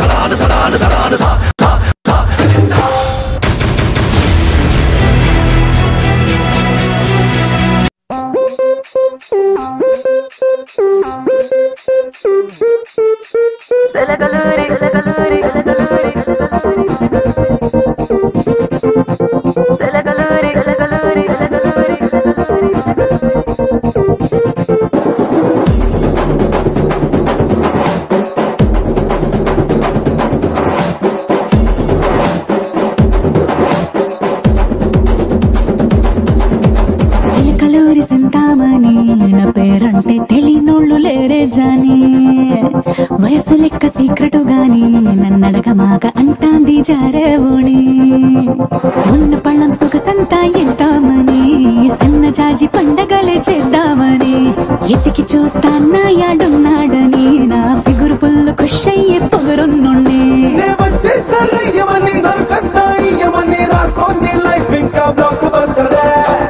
సెలగలూరి సెలగలూరి సెలగలూరి సెలగలూరి సెలగలూరి సెలగలూరి కలూరి సింతామణి నా పేరంటే తెలియనోళ్ళు లేరే జాని వయసు లెక్క సీక్రెట్ గాని నన్నడగ మాక అంటాంది జారేవోణి ఉన్న పళ్ళం సొగసంతా ఎంతామని సన్న జాజి పండగలే చేద్దామని ఎతికి చూస్తా నా యాడున్నాడని నా ఫిగురు ఫుల్ ఖుషయ్యే పొగరున్నుండి నే వచ్చేసరయ్యమని సరుకంతా ఇయ్యమని రాసుకోని లైఫ్ ఇంకా బ్లాక్ బస్టరే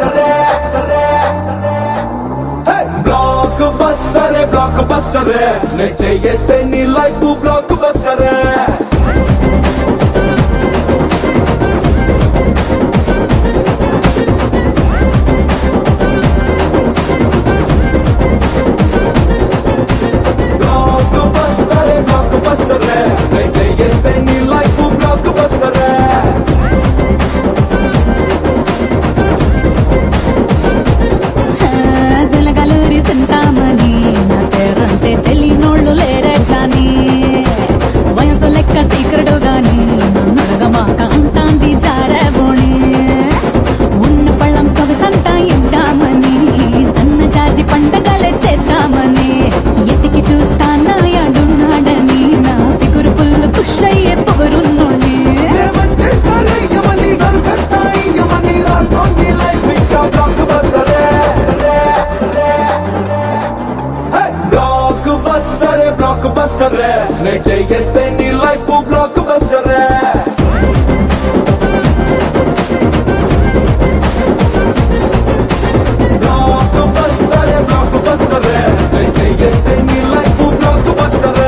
బ్లాక్ బస్టరే బ్లాక్ బస్టరే నే చేస్తే నీ లైఫ్ బ్లాక్ బస్టరే బ్లాక్ బస్టరే బ్లాక్ బస్టరే నే చేస్తే నీ లైఫ్ బ్లాక్ బస్టరే కలూరి సింతామణి నా పేరంటే తెలియనోళ్ళు లేరే జాని వయసు లెక్క సీక్రెట్ గాని నన్నడగ మాక అంటాంది జారేబోణి ఉన్న పళ్ళం సొగసంతా ఇద్దామని సన్న జాజి పండగలే చేద్దామని ఎతికి చూస్తా నా యాడున్నాడని నా ఫిగురు ఫుల్ ఖుషయ్యే పొగరున్నోని నే వచ్చేసరయ్యమని సరుకంతా ఇయ్యమని రాసుకోని లైఫ్ ఇంకా బ్లాక్ బస్టరే బ్లాక్ బస్టరే బ్లాక్ బస్టరే నే చేస్తే నీ లైఫ్ బ్లాక్ బస్టరే బ్లాక్ బస్టరే బ్లాక్ బస్టరే నే చేస్తే నీ లైఫ్ బ్లాక్ బస్టరే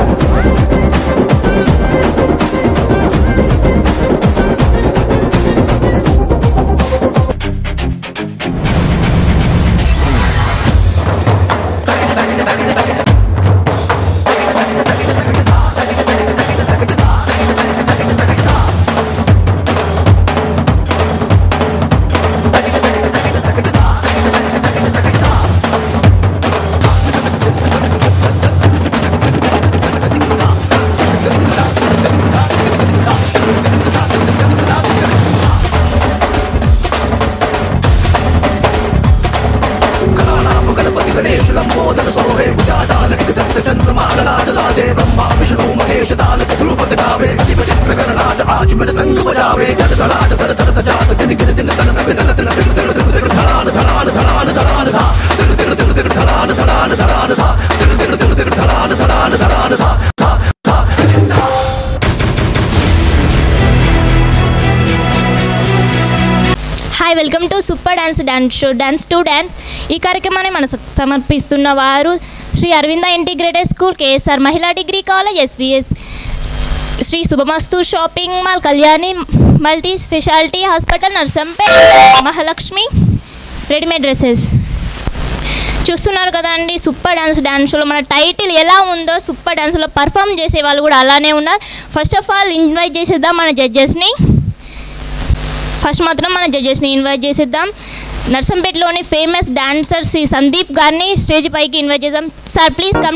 hi welcome to super dance dance show dance to dance ఈ కార్యక్రమాన్ని మన సమర్పిస్తున్న వారు Sri Aravinda integrated school K S R Mahila degree college S V S Sri Subhamastu shopping mall Kalyani multi speciality hospital Narsampet Mahalakshmi readymade dresses చూస్తున్నారు కదండి సూపర్ డాన్స్ డాన్స్ షోలో మన టైటిల్ ఎలా ఉందో సూపర్ డాన్స్లో పర్ఫామ్ చేసే వాళ్ళు కూడా అలానే ఉన్నారు ఫస్ట్ ఆఫ్ ఆల్ ఇన్వైట్ చేసేద్దాం మన జడ్జెస్ని ఫస్ట్ మాత్రం మన జడ్జెస్ని ఇన్వైట్ చేసేద్దాం నర్సంపేటలోని ఫేమస్ డాన్సర్ శ్రీ సందీప్ గారిని స్టేజ్ పైకి ఇన్వైట్ చేద్దాం sir please come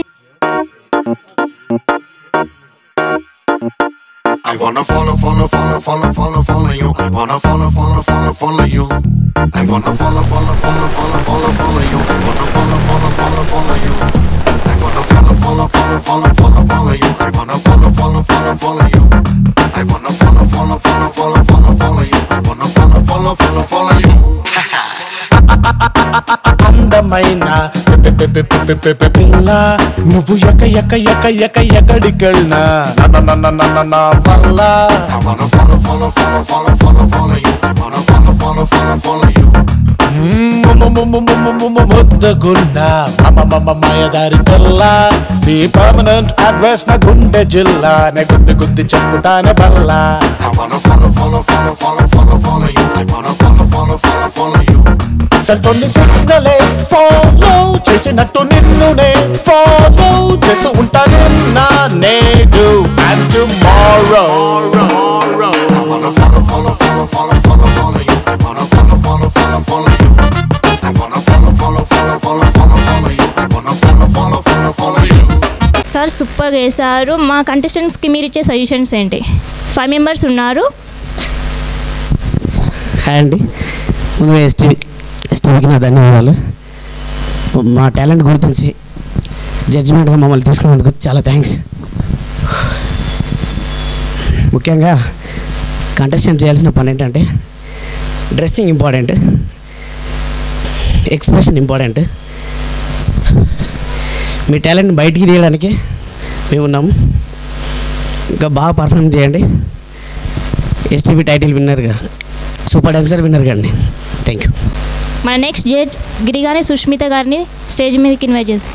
I wanna follow, follow, follow, follow, follow, follow you. I wanna follow, follow, follow, follow you. I wanna follow, follow, follow, follow, follow, follow you. I wanna follow, follow, follow, follow you. I wanna follow, follow, follow, follow, follow, follow you. I wanna follow, follow, follow, follow you. I wanna follow, follow, follow, follow, follow, follow you. I wanna follow, follow, follow, follow you. అందమైన పె- పె- పె- పె- పె- పె- పె- పిల్ల నువ్వు ఎక్క ఎక్క ఎక్క ఎక్క ఎక్కడికెళ్ళినా నన్న నన్న నన్న నా వల్ల I wanna follow, follow, follow, follow, follow, follow you. I wanna follow, follow, follow, follow you. ముద్దగున్న మమ మమ మాయదారి పిల్ల నీ పర్మనెంట్ అడ్రస్ నా గుండె జిల్లా నే గుద్ది గుద్ది చెప్పుతానే బల్లా I wanna follow, follow, follow, follow, follow, follow you. I wanna follow, follow, follow, follow you. Cell phone ని సిగ్నలే ఫాలో చేసినట్టు నిన్ను నే ఫాలో చేస్తూ ఉంటా నిన్న నేడు and tomorrow I wanna follow, follow, follow, follow, follow, follow you. I wanna follow, follow, follow, follow you. I wanna follow, follow, follow, follow, follow, follow you. I wanna follow, follow, follow, follow you. Sir సూపర్గా వేశారు మా కంటెస్టెంట్స్కి మీరు ఇచ్చే suggestions ఏంటి five members ఉన్నారు hi అండి ముందుగా STV ఎస్టీవీకి నా ధన్యవాదాలు మా టాలెంట్ గుర్తించి జడ్జిమెంట్గా మమ్మల్ని తీసుకున్నందుకు చాలా థ్యాంక్స్ ముఖ్యంగా కంటెస్టెంట్ చేయాల్సిన పని ఏంటంటే డ్రెస్సింగ్ ఇంపార్టెంట్ ఎక్స్ప్రెషన్ ఇంపార్టెంట్ మీ టాలెంట్ బయటికి తీయడానికి మేము ఉన్నాము ఇంకా బాగా పర్ఫామ్ చేయండి ఎస్టీవీ టైటిల్ విన్నర్గా సూపర్ డాన్సర్ విన్నర్ కండి థ్యాంక్ యూ మన నెక్స్ట్ జడ్జ్ గిరిగాని సుష్మిత గారిని స్టేజ్ మీదకి ఇన్వైట్ చేస్తాం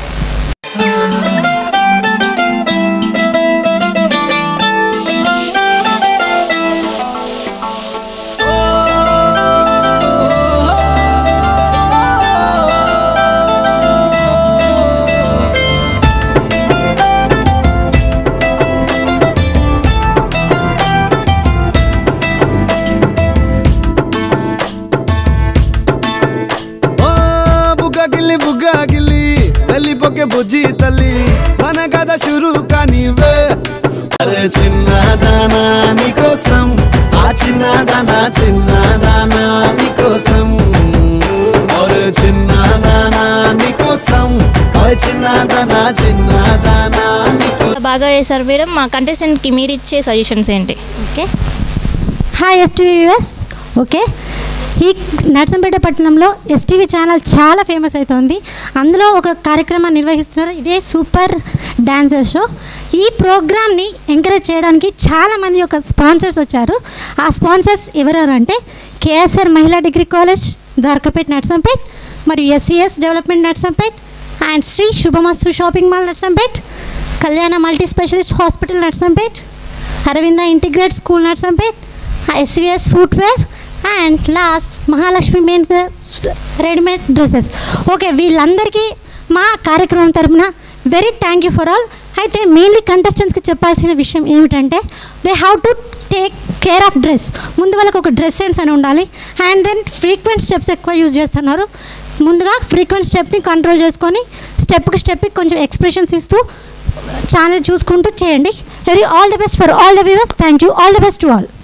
ఓ బుగ్గ గిల్లి బుగ్గ గిల్లి వెళ్ళిపోకే బుజ్జి తల్లి మన కథ షురు కానివే అరే చిన్నదానా నీకోసం ఆ చిన్నదానా చిన్నదానా నీకోసం ఒరే చిన్నదానా నీకోసం ఓ చిన్నదానా చిన్నదానా నీకోసం బాగా వేశారు మేడం మా కంటెస్టెంట్కి మీరు ఇచ్చే సజెషన్స్ ఏంటి okay hi S T V U S okay ఈ నర్సంపేట పట్టణంలో ఎస్టీవీ ఛానల్ చాలా ఫేమస్ అవుతుంది అందులో ఒక కార్యక్రమాన్ని నిర్వహిస్తున్నారు ఇదే సూపర్ డాన్సర్ షో ఈ ప్రోగ్రామ్ని ఎంకరేజ్ చేయడానికి చాలామంది ఒక స్పాన్సర్స్ వచ్చారు ఆ స్పాన్సర్స్ ఎవరెవరు అంటే KSR Mahila degree college Dwarakapet Narsampet మరియు S V S development Narsampet and Sri Subhamastu shopping mall Narsampet Kalyana multi specialist hospital Narsampet Aravinda integrate school Narsampet S V S footwear and last Mahalakshmi main readymade dresses okay వీళ్ళందరికీ మా కార్యక్రమం తరపున very thank you for all అయితే మెయిన్లీ కంటెస్టెంట్స్కి చెప్పాల్సిన విషయం ఏమిటంటే they have to take care of dress ముందు వాళ్ళకి ఒక డ్రెస్ సెన్స్ అని ఉండాలి అండ్ దెన్ ఫ్రీక్వెంట్ స్టెప్స్ ఎక్కువ యూజ్ చేస్తున్నారు ముందుగా ఫ్రీక్వెంట్ స్టెప్ని కంట్రోల్ చేసుకొని స్టెప్కి స్టెప్కి కొంచెం ఎక్స్ప్రెషన్స్ ఇస్తూ ఛానల్ చూసుకుంటూ చేయండి very all the best for all the viewers thank you all the best to all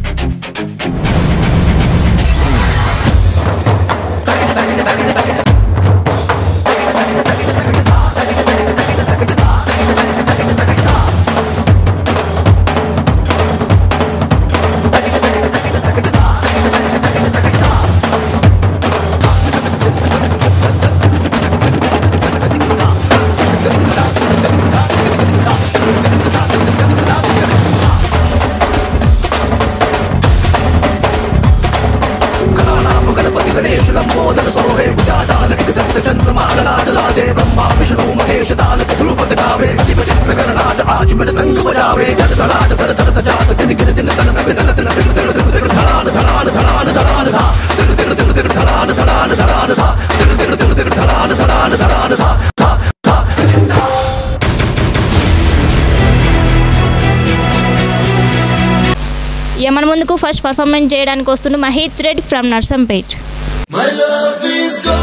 ఇక మన ముందుకు ఫస్ట్ పర్ఫార్మెన్స్ చేయడానికి వస్తున్న Mahesh Reddy from Narsampet My love is gone.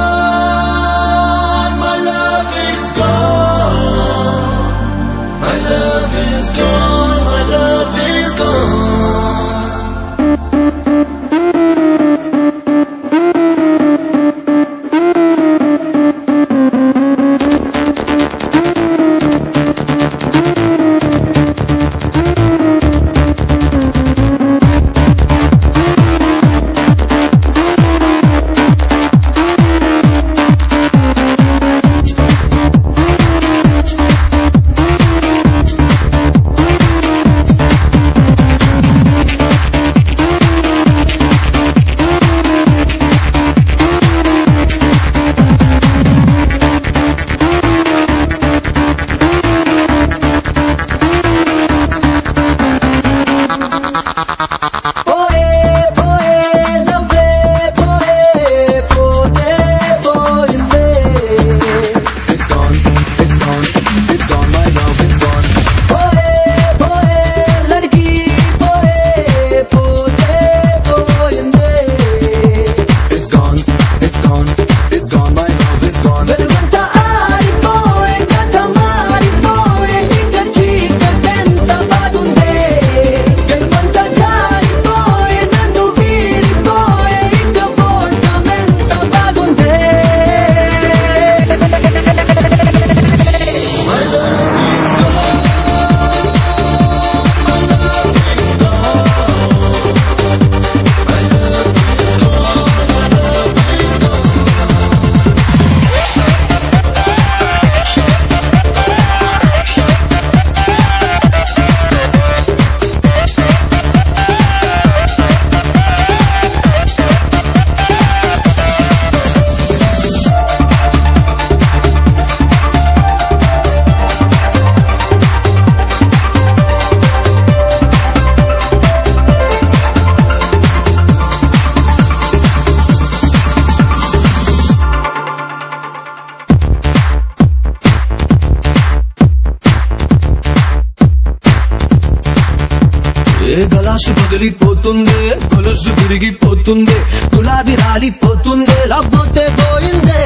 My love is gone. My love is gone. My love is gone. Hi It's gone, it's gone, it's gone, my love, it's gone. It's gone, it's gone, it's gone, my love, it's gone. ఏ గలాసు పగిలిపోతుంది గొలుసు తిరిగిపోతుంది గులాబీ రాలిపోతుంది లేకపోతే పోయిందే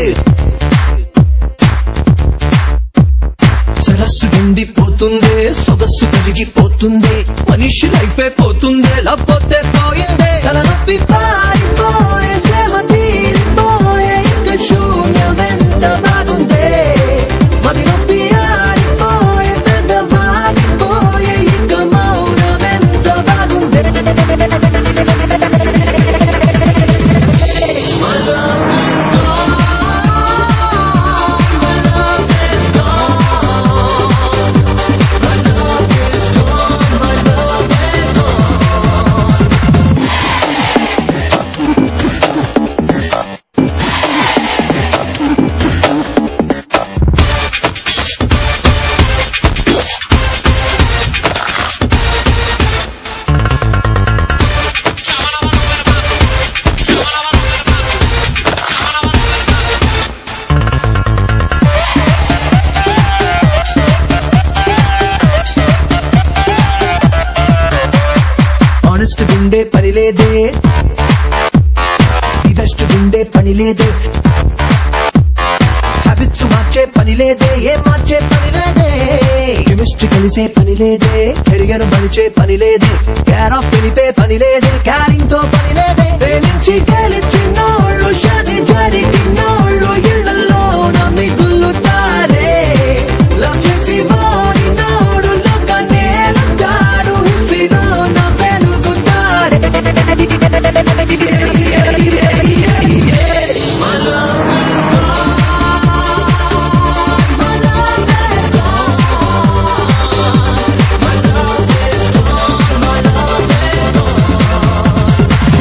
సరస్సు ఎండిపోతుంది సొగస్సు కరిగిపోతుంది మనిషి లైఫే పోతుంది లేకపోతే పోయిందే తలనొప్పి పారిపోయే శ్రమ తీరిపోయే ఇక శూన్యమెంత బాగుందే మరి నొప్పి ఆడిపోయే పెద్ద బాగిపోయే ఇక మౌనమెంత బాగుందే ఆనెస్ట్ గుండే పని లేదే బెస్ట్ గుండే పని లేదే హ్యాబిట్స్ మార్చే పని లేదే ఏం మార్చే పని లేదే కెమిస్ట్రీ కలిసే పని లేదే కెరియర్ మలిచే పని లేదే కేర్ ఆఫ్ తెలిపే పని లేదే క్యారింగ్ తో పని లేదే ప్రేమించి గెలిచినోళ్ళు షాది జరిగినోళ్ళు ఇళ్లలో నమ్మిగుల్లుతారే లవ్ చేసి వాడినోడు లోక నేలుతాడు హిస్టరీలో నా పెరుగుతాడే My love is gone. My love is gone. My love is gone. My love is gone.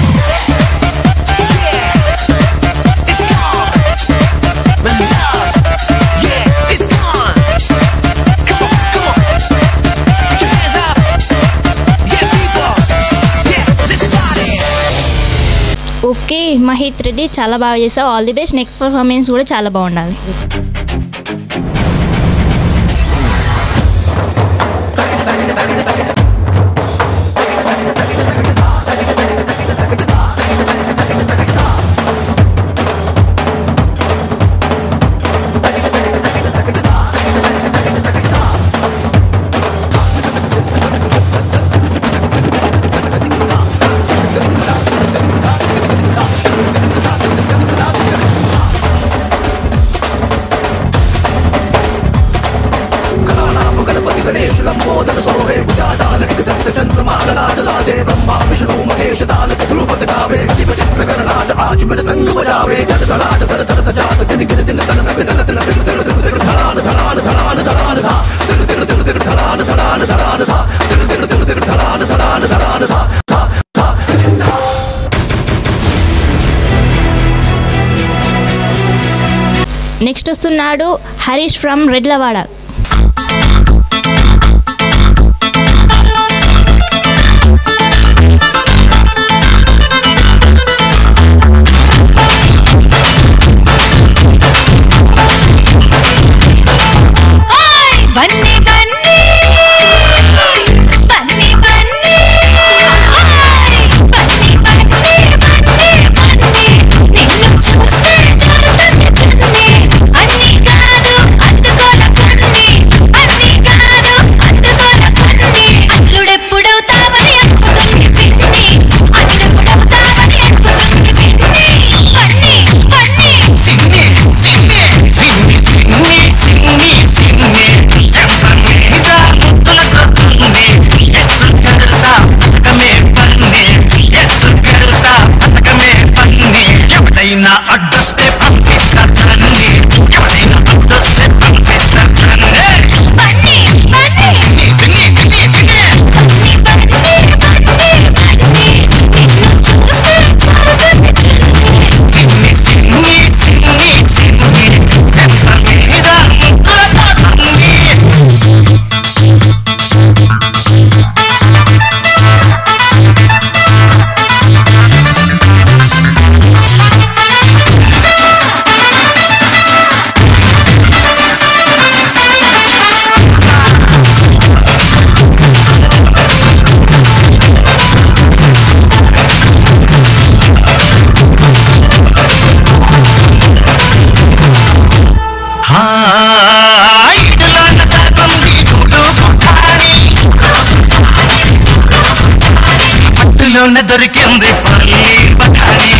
Yeah, it's gone. My love, yeah, it's gone. Come on, come on. Put your hands up. Yeah, people. Yeah, let's party. Okay Mahith Reddy చాలా బాగా చేసావు all the best next performance కూడా చాలా బాగుండాలి next వస్తున్నాడు Harish from రెడ్లవాడ పువ్వుల్లోన దొరికింది పల్లి బఠానీ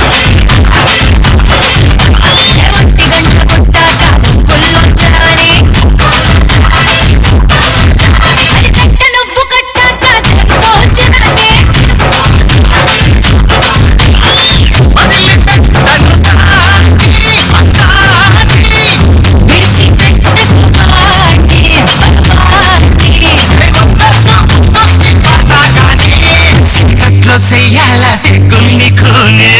సిగట్లో చెయ్యాల సిగ్గుల్ని కోనే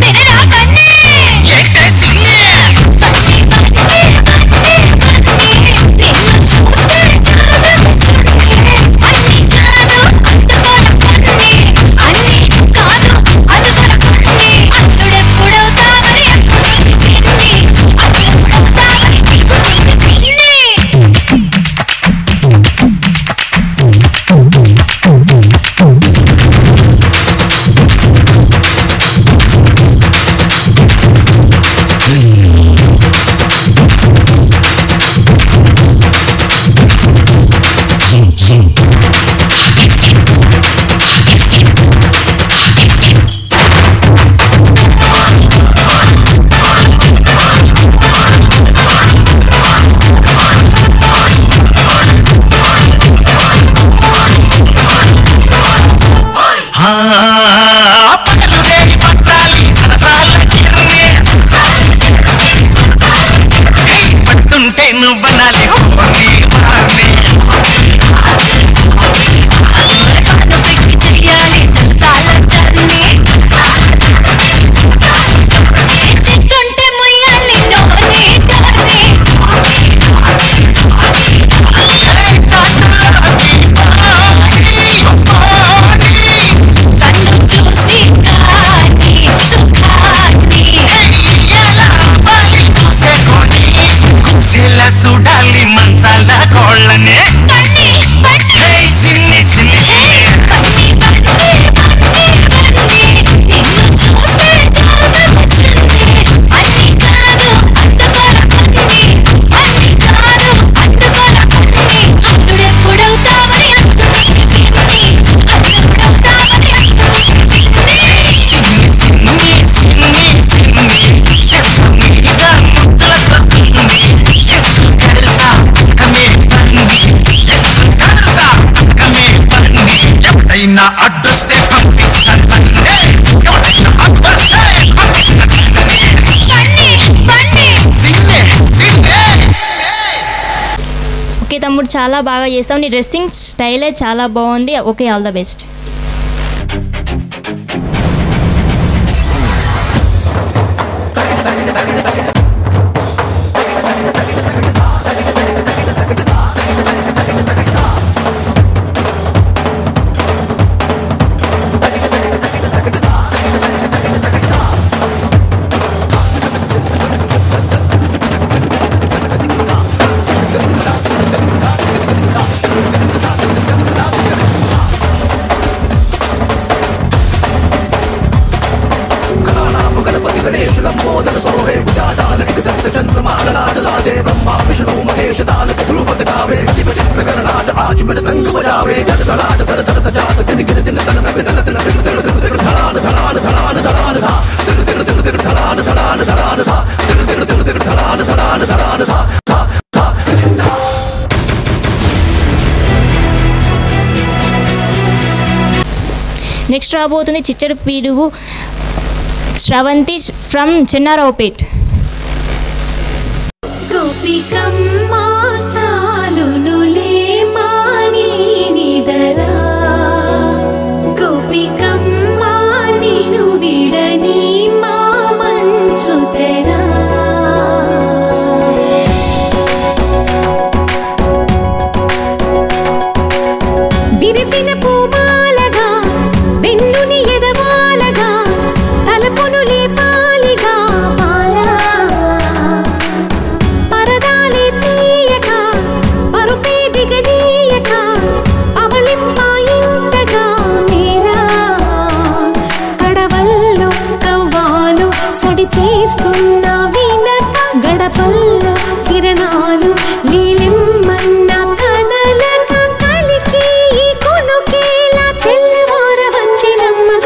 పగలుదేవి పట్టాలి సరసాల కిరణే పడుతుంటే నువ్వనాలి హోరీ వారి కుసేలా చూడాలి మంచాల కోళ్ళనే హే, సిన్ని సిన్ని ఎవడైనా అడ్డొస్తే పంపిస్తాను ఎవడైనా అడ్డొస్తే పంపిస్తాను సిన్నే సిన్నే ఓకే తమ్ముడు చాలా బాగా చేస్తావు నీ డ్రెస్సింగ్ స్టైలే చాలా బాగుంది okay all the best next రాబోతుంది చిచ్చడి పీడుగు శ్రవంతి ఫ్రమ్ చెన్నారావుపేట్ గోపికమ్మా చాలునులే మాని నిదరా గోపికమ్మా నిను విడని మా మంచు తెరా విరిసిన పూమాలగా వెన్నుని ఎదవాలగా తలపును లేపాలిగా మాలా పరదాలే తీయక పరుపే దిగనీయక అవలింపాయింతగా మేరా కడవల్లో కవ్వాలు సడి తీస్తున్న వీణక గడపల్లో కిరణాలు లీలిమ్మన్న కదలక కలికి ఈ కొనుకేలా తెల్లవార వచ్చినమ్మ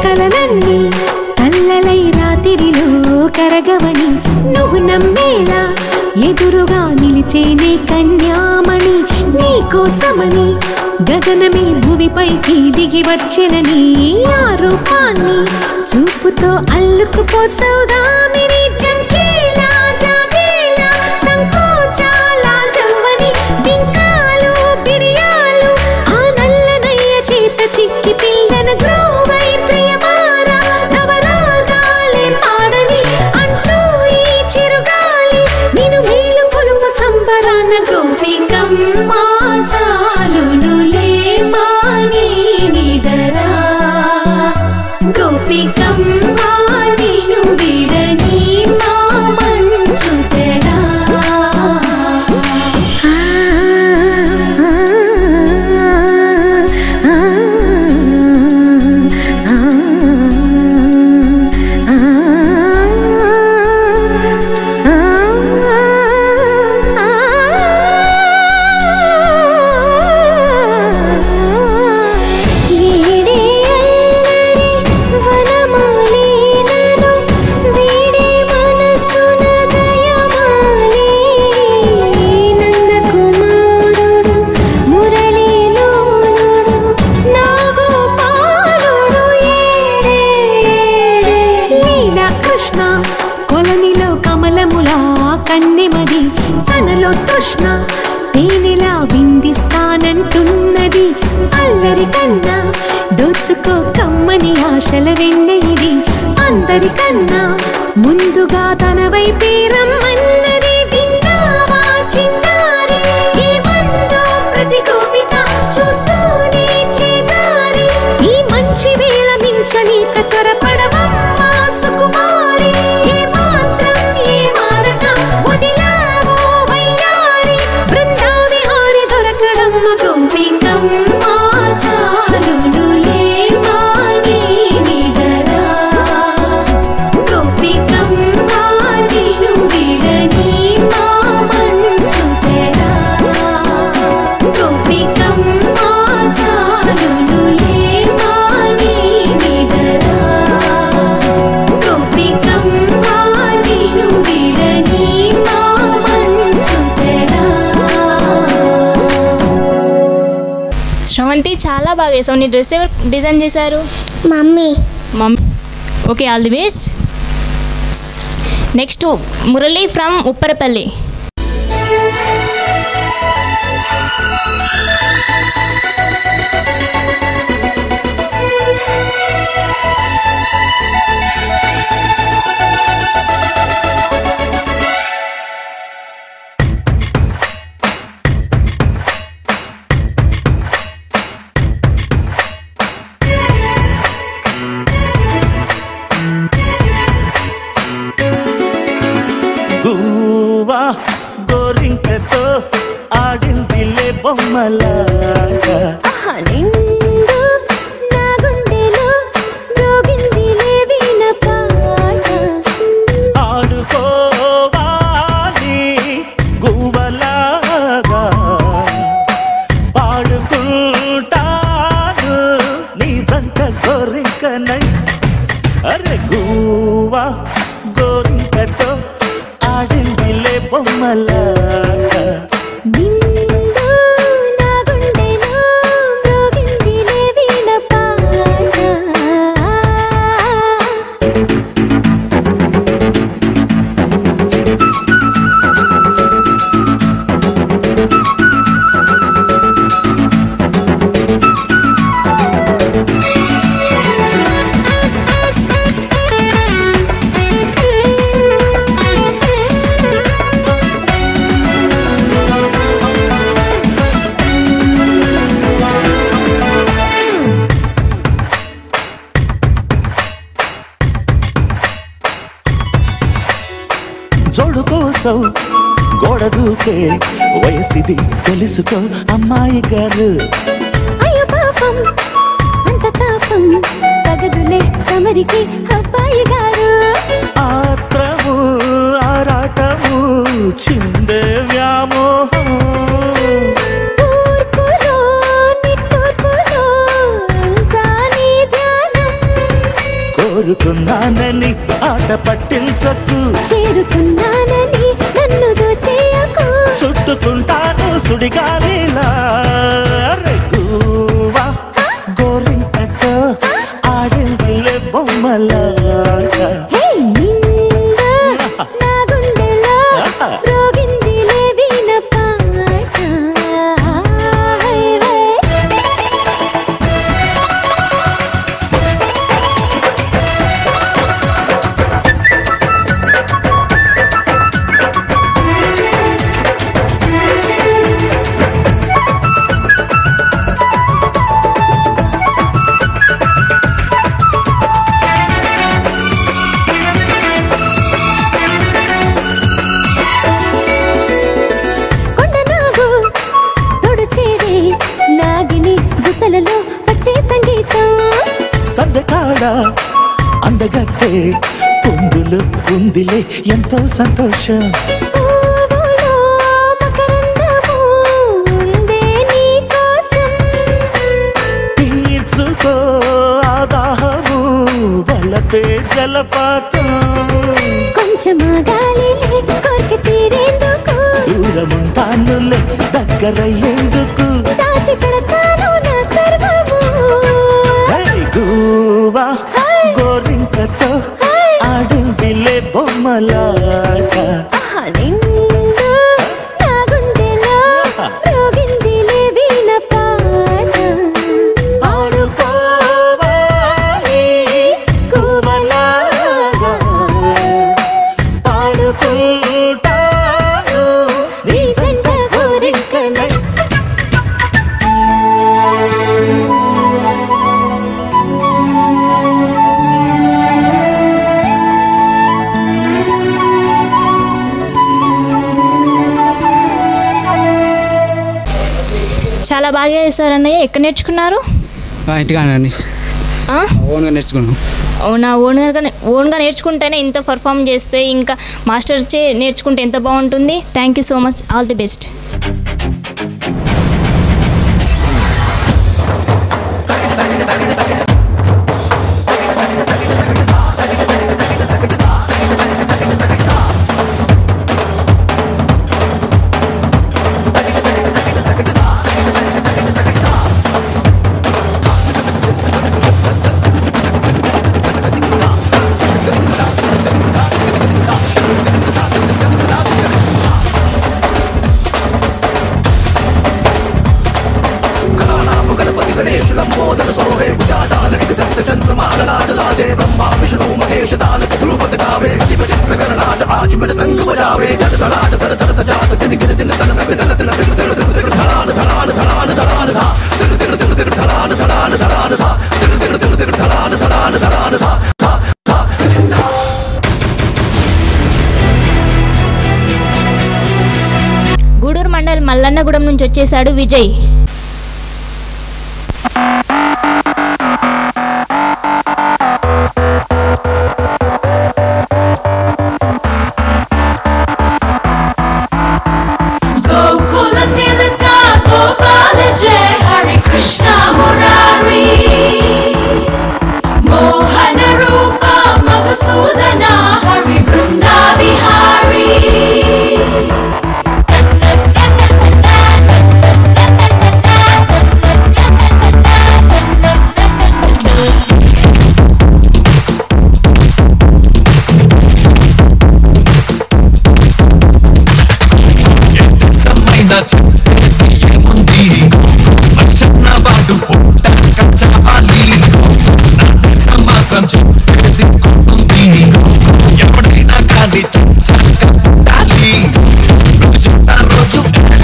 కలలన్నీ కల్లలై రాత్రిలో కరగవని నువ్వు నమ్మేలా ఎదురుగా నిలిచేనే కన్యామణి నీకోసమని గగనమే భువిపైకి దిగి వచ్చెనని ఆ రూపాన్ని చూపుతో అల్లుకుపోసౌదామిని జంకేలా జాగేలా సంకోచాల జవ్వని బింకాలు బిరియాలు ఆ నల్లనయ్య చేత చిక్కి పిల్లన గ్రోవై ప్రియమారా నవరాగాలే పాడని అంటూ ఈ చిరుగాలి నిన్ను మేలు కొలుపు సంబరాన గోపికమ్మ చాలునులే మాని నిదరా గోపికమ్మ నిన్ను విడని మా మంచు తెరా వీడే అల్లరి వనమాలీనను వీడే మనసున దయమాలి నందకుమారుడు మురళీలోనుడు నాగోపాలుడు ఏడే ఏడే లీలా కృష్ణ కొలనిలో కమలములా కన్నెమది తనలో తృష్ణ తేనెలా విందిస్తానంటున్నది అల్లరి కన్నా దోచుకో కమ్మని ఆశల వెన్నెయిది అందరికన్నా ముందుగా తన వైపే రమ్మన్నది విన్నావా చిన్నారి ఏమందో ప్రతి గోపిక చూస్తూనే చేజారి ఈ మంచి వేళ మించనీక త్వరపడవమ్మా సుకుమారి ఏ మాత్రం ఏ మారక వదిలావో వయ్యారి బృందావి హారి దొరకడమ్మ గోపికమ్మ చాలునులే మాని నిదరా గోపికమ్మ నిన్ను విడని మా మంచు తెరా గోపికమ్మ చాలునులే మాని నిదరా గోపికమ్మ నిన్ను విడని మా మంచు తెరా శ్రవంతి చాలా బాగా వేసావు నీ డ్రెస్ ఎవరు డిజైన్ చేశారు mummy mummy okay all the best next Murali from Upparapalli గువ్వా గోరింకతో ఆడిందిలే బొమ్మలాగా నిండు నా గుండెలో మ్రోగిందిలే వీణ పాట ఆడుకోవాలి గువ్వలాగా పాడుకుంటాను నీ సంత గోరింకనై అరే గువ్వా గోరింకతో ఆడిందిలే బొమ్మలాగా నిండు నా గుండెలో మ్రోగిందిలే వీణ పాట జోడు కోసం గోడ దూకే వయసిది తెలుసుకో అమ్మాయి గారు అయ్యో పాపం అంత తాపం తగదులే తమరికి అబ్బాయి గారు ఆత్రము ఆరాటము చిందే వ్యామోహం తూర్పులో నిట్టూర్పులో అంతా నీ ధ్యానం కోరుకున్నానని ఆట పట్టించకు చేరుకున్నానని నన్ను దోచేయకు చుట్టుకుంటాను సుడిగాలిలా రెగ్గువా గోరింకతో ఆడిందిలే బొమ్మలాగా హే నిండా నా గుండెలో రోగిందిలే వీణ పాట హై హై కొండనాగు తొడుచేరే నాగిని గుసలలో వచ్చే సంగీతం సందకాడ అందగట్టే పొందులు ఉందిలే ఎంతో సంతోషం పువ్వులో మకరందము ఉందే నీ కోసం తీర్చుకో ఆదాహము వలపే జలపాతం కొంచెం ఆగాలిలే కోరిక తీరేందుకు దూరముంటానులే దగ్గరయ్యేందుకు దాచి పెడతాను నా సర్వము హై గూవా గోరింకతో ఆడిందిలే బొమ్మలాట ఆహా, నిండు నా గుండెలో రోగిందిలే వీణ పాట ఆడుకోవాలి కూవలాగా పాడుకుంటాను నీ జంట కోరికనై చాలా బాగా చేశారు అన్నయ్య ఎక్కడ నేర్చుకున్నారు ఇంటికానండి ఆ? ఓన్గా నేర్చుకున్నాం అవునా ఓన్గా ఓన్గా నేర్చుకుంటేనే ఇంత పర్ఫామ్ చేస్తే ఇంకా మాస్టర్ చే నేర్చుకుంటే ఎంత బాగుంటుంది thank you so much all the best Gudur mandal Mallannagudem నుంచి వచ్చేసాడు Vijay Gokula Tilaka Gopala Jai Hare Krishna Murari Mohana Rupa Madhusudana Hari Brunda Vihari వాడు పుట్ట కచ్చవాలి నా దేశ మాత్రం చెప్పేది కొట్టుంది ఎవడైనా కానీ చచ్చక పుట్టాలి ప్రతి చుట్ట రోజు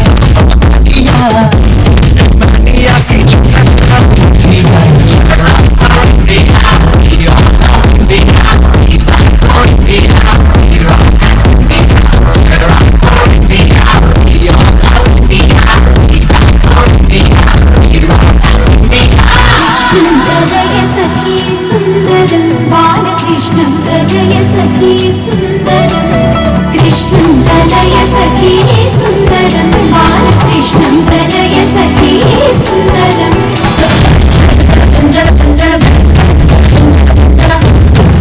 कृष्णं तदय सखी सुन्दरं बालकृष्णं तदय सखी सुन्दरं कृष्णं तदय सखी सुन्दरं बालकृष्णं तदय सखी सुन्दरम्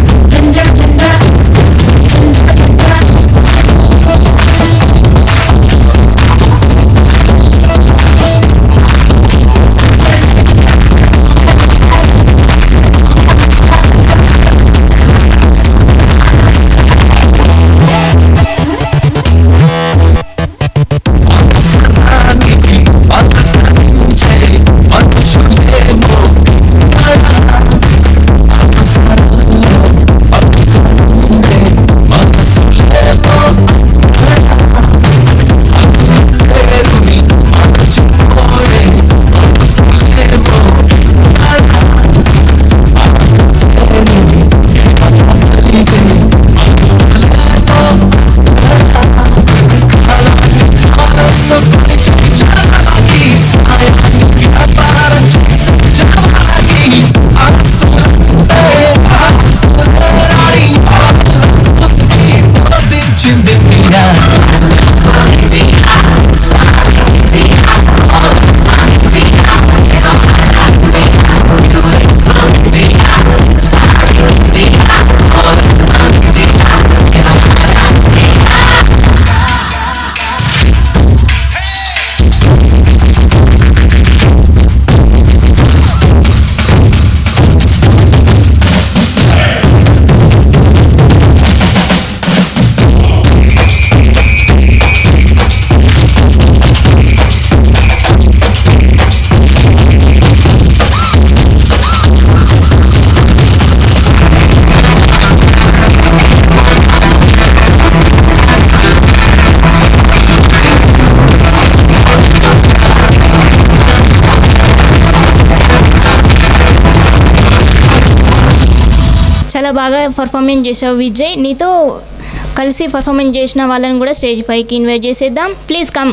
చాలా బాగా పర్ఫార్మెన్స్ చేసావు విజయ్ నీతో కలిసి పర్ఫార్మెన్స్ చేసిన వాళ్ళని కూడా స్టేజ్ పైకి ఇన్వైట్ చేసేద్దాం ప్లీజ్ కమ్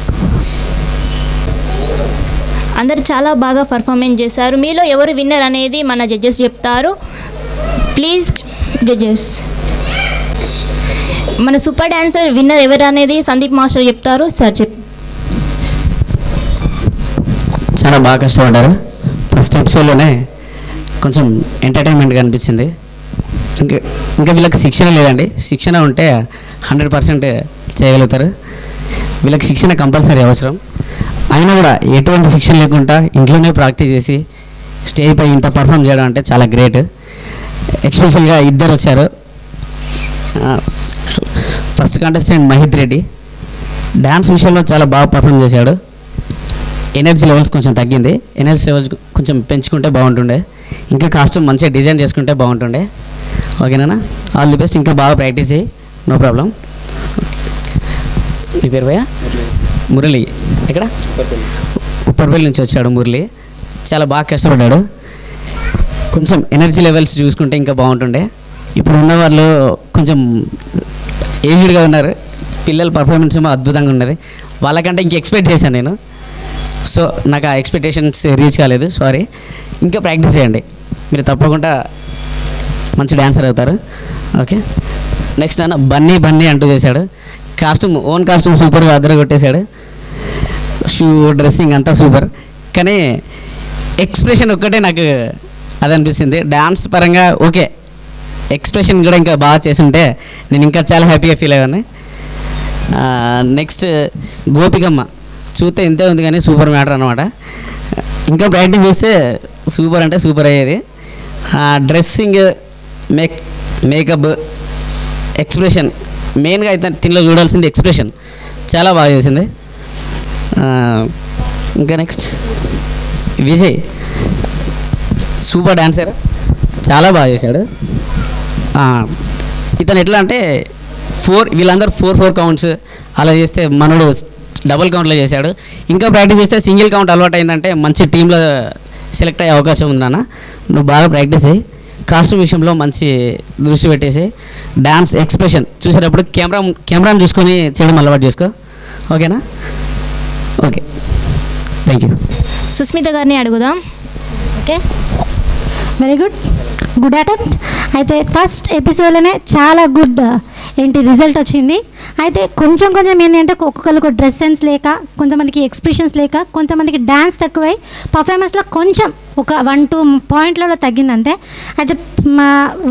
అందరు చాలా బాగా పర్ఫార్మెన్స్ చేశారు మీలో ఎవరు విన్నర్ అనేది మన జడ్జెస్ చెప్తారు ప్లీజ్ జడ్జెస్ మన సూపర్ డాన్సర్ విన్నర్ ఎవరు అనేది సందీప్ మాస్టర్ చెప్తారు సార్ చెప్ చాలా బాగా కష్టపడ్డారు ఫస్ట్ ఎపిసోడ్లోనే కొంచెం ఎంటర్టైన్మెంట్గా అనిపించింది ఇంకా ఇంకా వీళ్ళకి శిక్షణ లేదండి శిక్షణ ఉంటే హండ్రెడ్ పర్సెంట్ చేయగలుగుతారు వీళ్ళకి శిక్షణ కంపల్సరీ అవసరం అయినా కూడా ఎటువంటి శిక్షణ లేకుండా ఇంట్లోనే ప్రాక్టీస్ చేసి స్టేజ్ పై ఇంత పర్ఫామ్ చేయడం అంటే చాలా గ్రేట్ ఎక్స్పెషల్గా ఇద్దరు వచ్చారు first contestant Mahith Reddy dance విషయంలో చాలా బాగా పర్ఫామ్ చేశాడు ఎనర్జీ లెవెల్స్ కొంచెం తగ్గింది ఎనర్జీ లెవెల్స్ కొంచెం పెంచుకుంటే బాగుంటుండే ఇంకా కాస్ట్యూమ్ మంచిగా డిజైన్ చేసుకుంటే బాగుంటుండే ఓకేనా ఆల్ ది బెస్ట్ ఇంకా బాగా ప్రాక్టీస్ చేయి నో ప్రాబ్లం నీ పేరు భయ్యా మురళి ఎక్కడ ఉప్పర్పల్లి నుంచి వచ్చాడు మురళి చాలా బాగా కష్టపడ్డాడు కొంచెం ఎనర్జీ లెవెల్స్ చూసుకుంటే ఇంకా బాగుంటుండే ఇప్పుడు ఉన్న వాళ్ళు కొంచెం ఏజ్డ్గా ఉన్నారు పిల్లల పర్ఫార్మెన్స్ ఏమో అద్భుతంగా ఉన్నది వాళ్ళకంటే ఇంక ఎక్స్పెక్ట్ చేశాను నేను సో నాకు ఆ ఎక్స్పెక్టేషన్స్ రీచ్ కాలేదు సారీ ఇంకా ప్రాక్టీస్ చేయండి మీరు తప్పకుండా మంచి డ్యాన్సర్ అవుతారు ఓకే నెక్స్ట్ నాన్న బన్నీ బన్నీ అంటూ చేశాడు కాస్ట్యూమ్ ఓన్ కాస్ట్యూమ్ సూపర్గా అద్దరు కొట్టేశాడు షూ డ్రెస్సింగ్ అంతా సూపర్ కానీ ఎక్స్ప్రెషన్ ఒక్కటే నాకు అది అనిపిస్తుంది డ్యాన్స్ పరంగా ఓకే ఎక్స్ప్రెషన్ కూడా ఇంకా బాగా చేసుంటే నేను ఇంకా చాలా హ్యాపీగా ఫీల్ అయ్యాను నెక్స్ట్ గోపికమ్మ చూస్తే ఇంతే ఉంది కానీ సూపర్ మ్యాటర్ అనమాట ఇంకా ప్రాక్టీస్ చేస్తే సూపర్ అంటే సూపర్ అయ్యేది డ్రెస్సింగ్ మేక్ మేకప్ ఎక్స్ప్రెషన్ మెయిన్గా అయితే దీనిలో చూడాల్సింది ఎక్స్ప్రెషన్ చాలా బాగా చేసింది ఆ, ఇంకా నెక్స్ట్ విజయ్ సూపర్ డాన్సర్ చాలా బాగా చేశాడు ఆ, ఇతను ఎట్లా అంటే ఫోర్ వీళ్ళందరూ ఫోర్ ఫోర్ కౌంట్స్ అలా చేస్తే మనోడు డబుల్ కౌంట్లో చేశాడు ఇంకా ప్రాక్టీస్ చేస్తే సింగిల్ కౌంట్ అలవాటు అయిందంటే మంచి టీంలో సెలెక్ట్ అయ్యే అవకాశం ఉందన్న నువ్వు బాగా ప్రాక్టీస్ చేయి కాస్ట్యూమ్ విషయంలో మంచి దృష్టి పెట్టేసి డ్యాన్స్ ఎక్స్ప్రెషన్ చూసేటప్పుడు కెమెరా కెమెరాని చూసుకొని చేయడం అలవాటు చేసుకో ఓకేనా ఓకే థ్యాంక్ యూ సుస్మిత గారిని అడుగుదాం okay very good good attempt అయితే ఫస్ట్ ఎపిసోడ్లోనే చాలా గుడ్ ఏంటి రిజల్ట్ వచ్చింది అయితే కొంచెం కొంచెం ఏంటంటే ఒక్కొక్కరికి డ్రెస్ సెన్స్ లేక కొంతమందికి ఎక్స్ప్రెషన్స్ లేక కొంతమందికి డ్యాన్స్ తక్కువై పర్ఫార్మెన్స్లో కొంచెం ఒక వన్ టూ పాయింట్లలో తగ్గింది అంతే అయితే మా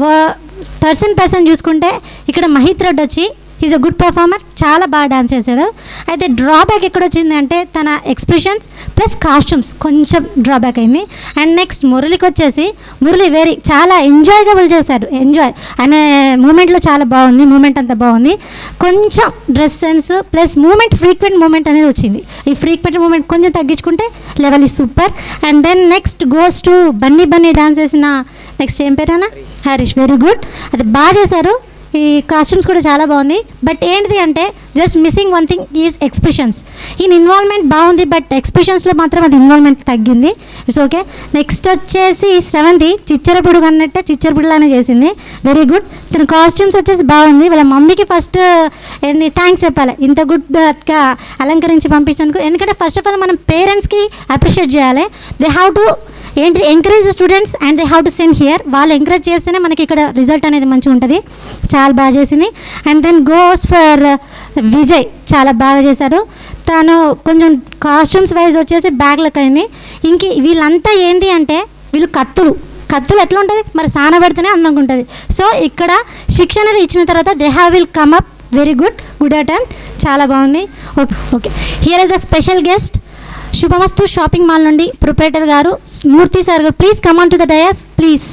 పర్సన్ పర్సన్ చూసుకుంటే ఇక్కడ మహిత్ రెడ్డి వచ్చి ఈజ్ అ గుడ్ పర్ఫార్మర్ చాలా బాగా డాన్స్ చేశాడు అయితే డ్రాబ్యాక్ ఎక్కడ వచ్చింది అంటే తన ఎక్స్ప్రెషన్స్ ప్లస్ కాస్ట్యూమ్స్ కొంచెం డ్రాబ్యాక్ అయింది అండ్ నెక్స్ట్ మురళికి వచ్చేసి మురళి వెరీ చాలా ఎంజాయబుల్ చేశాడు ఎంజాయ్ ఆయన మూమెంట్లో చాలా బాగుంది మూమెంట్ అంతా బాగుంది కొంచెం dress sense plus movement frequent movement అనేది వచ్చింది ఈ ఫ్రీక్వెంట్ మూమెంట్ కొంచెం తగ్గించుకుంటే లెవెల్ ఈ super and then next goes to Bunny Bunny dance చేసిన నెక్స్ట్ ఏం పేరేనా హరీష్ వెరీ గుడ్ అది బాగా చేశారు ఈ కాస్ట్యూమ్స్ కూడా చాలా బాగుంది బట్ ఏంటిది అంటే just missing one thing is expressions ఈయన ఇన్వాల్వ్మెంట్ బాగుంది బట్ ఎక్స్ప్రెషన్స్లో మాత్రం అది ఇన్వాల్వ్మెంట్ తగ్గింది ఇట్స్ ఓకే నెక్స్ట్ వచ్చేసి శ్రవంతి చిచ్చరపుడు అన్నట్టే చిచ్చరపుడులానే చేసింది వెరీ గుడ్ తన కాస్ట్యూమ్స్ వచ్చేసి బాగుంది వాళ్ళ మమ్మీకి ఫస్ట్ ఏంది థ్యాంక్స్ చెప్పాలి ఇంత గుడ్గా అలంకరించి పంపించినందుకు ఎందుకంటే ఫస్ట్ ఆఫ్ ఆల్ మనం పేరెంట్స్కి అప్రిషియేట్ చేయాలి దే హ్యావ్ టు ఏంటి encourage the students and they have to send here వాళ్ళు ఎంకరేజ్ చేస్తేనే మనకి ఇక్కడ రిజల్ట్ అనేది మంచిగా ఉంటుంది చాలా బాగా చేసింది and then goes for Vijay చాలా బాగా చేశారు తను కొంచెం కాస్ట్యూమ్స్ వైజ్ వచ్చేసి బ్యాగ్లకు అయింది ఇంక వీళ్ళంతా ఏంటి అంటే వీళ్ళు కత్తులు కత్తులు ఎట్లా ఉంటుంది మరి సాన పెడితేనే అందంగా ఉంటుంది సో ఇక్కడ శిక్షణ అనేది ఇచ్చిన తర్వాత they have will come up very good good attempt చాలా బాగుంది okay okay here is the special guest Shubhamastu shopping mall నుండి ప్రొపరేటర్ గారు మూర్తి సార్ గారు please come on to the dais please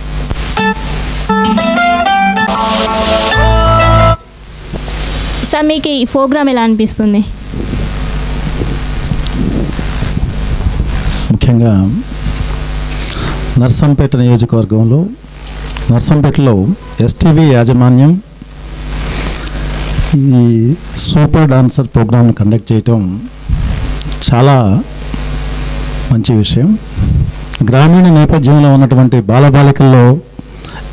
sir మీకు ఈ ప్రోగ్రామ్ ఎలా అనిపిస్తుంది ముఖ్యంగా నర్సంపేట నియోజకవర్గంలో నర్సంపేటలో ఎస్టీవీ యాజమాన్యం ఈ సూపర్ డాన్సర్ ప్రోగ్రామ్ను కండక్ట్ చేయటం చాలా మంచి విషయం గ్రామీణ నేపథ్యంలో ఉన్నటువంటి బాలబాలికల్లో